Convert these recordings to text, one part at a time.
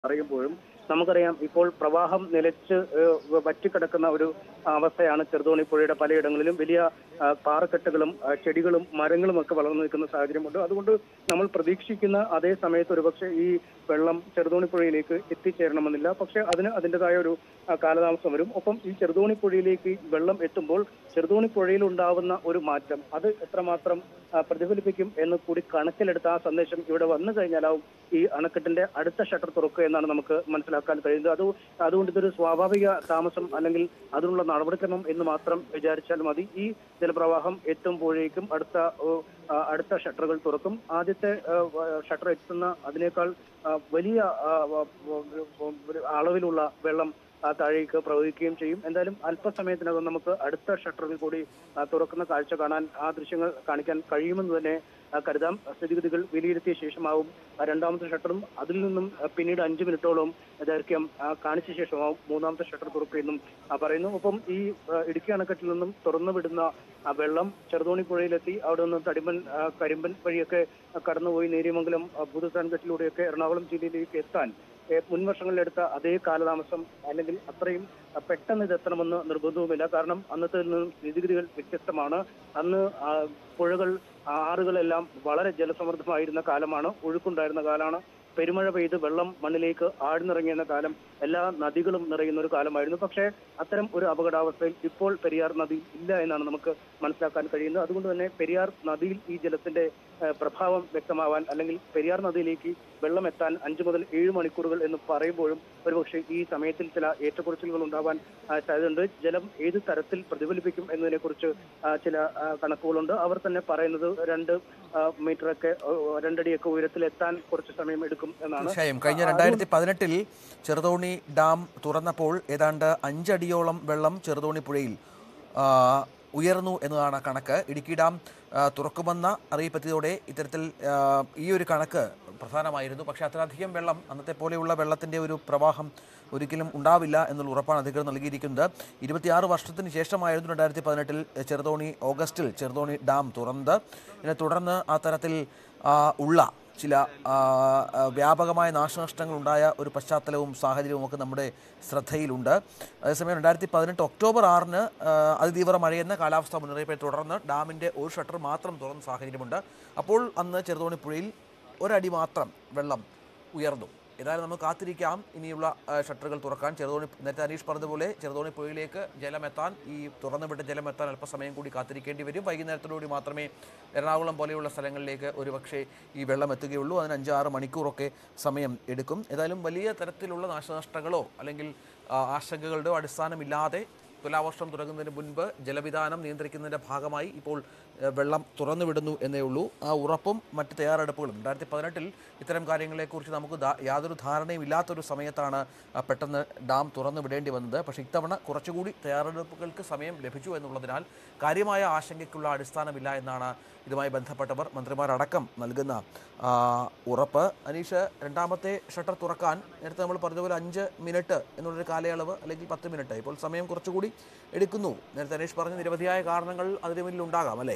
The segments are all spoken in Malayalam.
പറയുമ്പോഴും നമുക്കറിയാം ഇപ്പോൾ പ്രവാഹം നിലച്ച് ഏഹ്, വറ്റിക്കിടക്കുന്ന ഒരു അവസ്ഥയാണ് ചെറുതോണി പുഴയുടെ പലയിടങ്ങളിലും വലിയ ആ, പാറക്കെട്ടുകളും ആ, ചെടികളും മരങ്ങളും ഒക്കെ വളർന്നു നിൽക്കുന്ന സാഹചര്യമുണ്ട് അതുകൊണ്ട് നമ്മൾ പ്രതീക്ഷിക്കുന്ന അതേ സമയത്ത് ഒരുപക്ഷെ ഈ വെള്ളം ചെറുതോണി പുഴയിലേക്ക് എത്തിച്ചേരണമെന്നില്ല പക്ഷെ അതിന് അതിൻ്റെതായ ഒരു ആ, കാലതാമസം വരും ഒപ്പം ഈ ചെറുതോണി പുഴയിലേക്ക് വെള്ളം എത്തുമ്പോൾ ചെറുതോണി പുഴയിൽ ഉണ്ടാവുന്ന ഒരു മാറ്റം അത് എത്രമാത്രം ആ, പ്രതിഫലിപ്പിക്കും എന്ന് കൂടി കണക്കിലെടുത്ത ആ സന്ദേശം ഇവിടെ വന്നു കഴിഞ്ഞാലാവും ഈ അണക്കെട്ടിന്റെ അടുത്ത ഷട്ടർ തുറക്കുക എന്നാണ് നമുക്ക് മനസ്സിലാക്കാൻ കഴിയുന്നത് അത് അതുകൊണ്ട് ഇതൊരു സ്വാഭാവിക താമസം അല്ലെങ്കിൽ അതിനുള്ള നടപടിക്രമം എന്ന് മാത്രം വിചാരിച്ചാൽ മതി ഈ ജലപ്രവാഹം എത്തുമ്പോഴേക്കും അടുത്ത ഓ, ആ, അടുത്ത ഷട്ടറുകൾ തുറക്കും ആദ്യത്തെ ഷട്ടർ എത്തുന്ന അതിനേക്കാൾ ആ, വലിയ ആ, വ- വ- വ- ഒരു അളവിലുള്ള വെള്ളം ആ, താഴേക്ക് പ്രവഹിക്കുകയും ചെയ്യും എന്തായാലും അല്പസമയത്തിനകം നമുക്ക് അടുത്ത ഷട്ടറിൽ കൂടി ആ, തുറക്കുന്ന കാഴ്ച കാണാൻ ആ ദൃശ്യങ്ങൾ കാണിക്കാൻ കഴിയുമെന്ന് തന്നെ ആ, കരുതാം സ്ഥിതിഗതികൾ വിലയിരുത്തിയ ശേഷമാവും ആ രണ്ടാമത്തെ ഷട്ടറും അതിൽ നിന്നും ആ, പിന്നീട് അഞ്ച് മിനിറ്റോളം ദൈർഘ്യം ആ, കാണിച്ച ശേഷമാവും മൂന്നാമത്തെ ഷട്ടർ തുറക്കുകയെന്നും ആ, പറയുന്നു ഒപ്പം ഈ ആ, ഇടുക്കി അണക്കെട്ടിൽ നിന്നും തുറന്നു വിടുന്ന ആ വെള്ളം ചെറുതോണി പുഴയിലെത്തി അവിടെ നിന്ന് തടിമൻ ആ, കരിമ്പൻ വഴിയൊക്കെ കടന്നുപോയി നേര്യമംഗലം ആ, ഭൂതത്താൻകെട്ടിലൂടെയൊക്കെ എറണാകുളം ജില്ലയിലേക്ക് എത്താൻ ഏ, മുൻ വർഷങ്ങളിലെടുത്ത അതേ കാലതാമസം അല്ലെങ്കിൽ അത്രയും ആ, പെട്ടെന്ന് ഇതെത്തണമെന്ന് നിർബന്ധവുമില്ല കാരണം അന്നത്തെ നിന്നും സ്ഥിതിഗതികൾ വ്യത്യസ്തമാണ് അന്ന് ആ, പുഴകൾ ആറുകളെല്ലാം വളരെ ജലസമൃദ്ധമായിരുന്ന കാലമാണ് ഒഴുക്കുണ്ടായിരുന്ന കാലമാണ് പെരുമഴ പെയ്ത് വെള്ളം മണ്ണിലേക്ക് ആഴ്ന്നിറങ്ങിയുന്ന കാലം എല്ലാ നദികളും നിറയുന്ന ഒരു കാലമായിരുന്നു പക്ഷേ അത്തരം ഒരു അപകടാവസ്ഥയിൽ ഇപ്പോൾ പെരിയാർ നദി ഇല്ല എന്നാണ് നമുക്ക് മനസ്സിലാക്കാൻ കഴിയുന്നത് അതുകൊണ്ട് തന്നെ പെരിയാർ നദിയിൽ ഈ ജലത്തിന്റെ ഏഹ്, പ്രഭാവം വ്യക്തമാവാൻ അല്ലെങ്കിൽ പെരിയാർ നദിയിലേക്ക് വെള്ളം എത്താൻ അഞ്ചു മുതൽ ഏഴ് മണിക്കൂറുകൾ എന്ന് പറയുമ്പോഴും ഒരുപക്ഷെ ഈ സമയത്തിൽ ചില ഏറ്റക്കുറച്ചിലുകൾ ഉണ്ടാവാൻ ആ, സാധ്യതയുണ്ട് ജലം ഏത് തരത്തിൽ പ്രതിഫലിപ്പിക്കും എന്നതിനെക്കുറിച്ച് ആ, ചില ആ, കണക്കുകളുണ്ട് അവർ തന്നെ പറയുന്നത് രണ്ട് ആ, മീറ്ററൊക്കെ ഓ, രണ്ടടിയൊക്കെ ഉയരത്തിലെത്താൻ കുറച്ച് സമയം എടുക്കും എന്നാണ് തീർച്ചയായും കഴിഞ്ഞ രണ്ടായിരത്തി പതിനെട്ടിൽ ചെറുതോണി ഡാം തുറന്നപ്പോൾ ഏതാണ്ട് അഞ്ചടിയോളം വെള്ളം ചെറുതോണി പുഴയിൽ ആ, ഉയർന്നു എന്നതാണ് കണക്ക് ഇടുക്കി ഡാം ആ, തുറക്കുമെന്ന അറിയിപ്പെത്തിയതോടെ ഇത്തരത്തിൽ ആ, ഈ ഒരു കണക്ക് പ്രധാനമായിരുന്നു പക്ഷേ അത്രയധികം വെള്ളം അന്നത്തെ പോലെയുള്ള വെള്ളത്തിൻ്റെ ഒരു പ്രവാഹം ഒരിക്കലും ഉണ്ടാവില്ല എന്നുള്ള ഉറപ്പാണ് അധികൃതർ നൽകിയിരിക്കുന്നത് ഇരുപത്തിയാറ് വർഷത്തിന് ശേഷമായിരുന്നു രണ്ടായിരത്തി പതിനെട്ടിൽ ചെറുതോണി ഓഗസ്റ്റിൽ ചെറുതോണി ഡാം തുറന്നത് ഇതിനെ തുടർന്ന് ആ തരത്തിൽ ആ, ഉള്ള ചില ആ, ആ, വ്യാപകമായ നാശനഷ്ടങ്ങൾ ഉണ്ടായ ഒരു പശ്ചാത്തലവും സാഹചര്യവും ഒക്കെ നമ്മുടെ ശ്രദ്ധയിലുണ്ട് അതേസമയം രണ്ടായിരത്തി പതിനെട്ട് ഒക്ടോബർ ആറിന് ആ, അതിതീവ്ര മഴയെന്ന കാലാവസ്ഥാ മുന്നറിയിപ്പെ തുടർന്ന് ഡാമിൻ്റെ ഒരു ഷട്ടർ മാത്രം തുറന്ന സാഹചര്യമുണ്ട് അപ്പോൾ അന്ന് ചെറുതോണി പുഴയിൽ ഒരടി മാത്രം വെള്ളം ഉയർന്നു ഏതായാലും നമുക്ക് കാത്തിരിക്കാം ഇനിയുള്ള ആ, ഷട്ടറുകൾ തുറക്കാൻ ചെറുതോണി നേരത്തെ അനീഷ് പറഞ്ഞതുപോലെ ചെറുതോണി പുഴയിലേക്ക് ജലമെത്താൻ ഈ തുറന്നുവിട്ട ജലമെത്താൻ അല്പസമയം കൂടി കാത്തിരിക്കേണ്ടി വരും വൈകുന്നേരത്തോടുകൂടി മാത്രമേ എറണാകുളം പോലെയുള്ള സ്ഥലങ്ങളിലേക്ക് ഒരുപക്ഷെ ഈ വെള്ളം എത്തുകയുള്ളൂ അതിന് അഞ്ചാറ് മണിക്കൂറൊക്കെ സമയം എടുക്കും ഏതായാലും വലിയ തരത്തിലുള്ള നാശനഷ്ടങ്ങളോ അല്ലെങ്കിൽ ആ, ആശങ്കകളുടെയോ അടിസ്ഥാനമില്ലാതെ തുലാവർഷം തുടങ്ങുന്നതിന് മുൻപ് ജലവിധാനം നിയന്ത്രിക്കുന്നതിൻ്റെ ഭാഗമായി ഇപ്പോൾ ഏഹ്, വെള്ളം തുറന്നു വിടുന്നു എന്നേ ഉള്ളൂ ആ ഉറപ്പും മറ്റ് തയ്യാറെടുപ്പുകളും രണ്ടായിരത്തി പതിനെട്ടിൽ ഇത്തരം കാര്യങ്ങളെക്കുറിച്ച് നമുക്ക് ധാ- യാതൊരു ധാരണയും ഇല്ലാത്തൊരു സമയത്താണ് ആ, പെട്ടെന്ന് ഡാം തുറന്നു വിടേണ്ടി വന്നത് പക്ഷേ ഇത്തവണ കുറച്ചുകൂടി തയ്യാറെടുപ്പുകൾക്ക് സമയം ലഭിച്ചു എന്നുള്ളതിനാൽ കാര്യമായ ആശങ്കയ്ക്കുള്ള അടിസ്ഥാനമില്ല എന്നാണ് ഇതുമായി ബന്ധപ്പെട്ടവർ മന്ത്രിമാരടക്കം നൽകുന്ന ആ, ഉറപ്പ് അനീഷ് രണ്ടാമത്തെ ഷട്ടർ തുറക്കാൻ നേരത്തെ നമ്മൾ പറഞ്ഞതുപോലെ അഞ്ച് മിനിറ്റ് എന്നുള്ളൊരു കാലയളവ് അല്ലെങ്കിൽ പത്ത് മിനിറ്റ് ഇപ്പോൾ സമയം കുറച്ചുകൂടി എടുക്കുന്നു നേരത്തെ അനീഷ് പറഞ്ഞ നിരവധിയായ കാരണങ്ങൾ അതിന് മുന്നിൽ ഉണ്ടാകാം അല്ലേ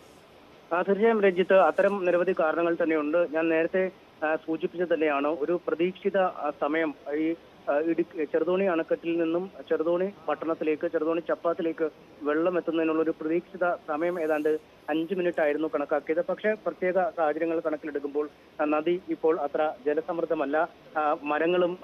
ആ, തീർച്ചയായും രഞ്ജിത്ത് അത്തരം നിരവധി കാരണങ്ങൾ തന്നെയുണ്ട് ഞാൻ നേരത്തെ ആ, സൂചിപ്പിച്ചത് തന്നെയാണ് ഒരു പ്രതീക്ഷിത ആ, സമയം ഈ ആ, ഇടുക്കി ചെറുതോണി അണക്കെട്ടിൽ നിന്നും ചെറുതോണി പട്ടണത്തിലേക്ക് ചെറുതോണി ചപ്പാത്തിലേക്ക് വെള്ളം എത്തുന്നതിനുള്ള ഒരു പ്രതീക്ഷിത സമയം ഏതാണ്ട് അഞ്ച് മിനിറ്റ് ആയിരുന്നു കണക്കാക്കിയത് പക്ഷേ പ്രത്യേക സാഹചര്യങ്ങൾ കണക്കിലെടുക്കുമ്പോൾ ആ, നദി ഇപ്പോൾ അത്ര ജലസമൃദ്ധമല്ല ആ, മരങ്ങളും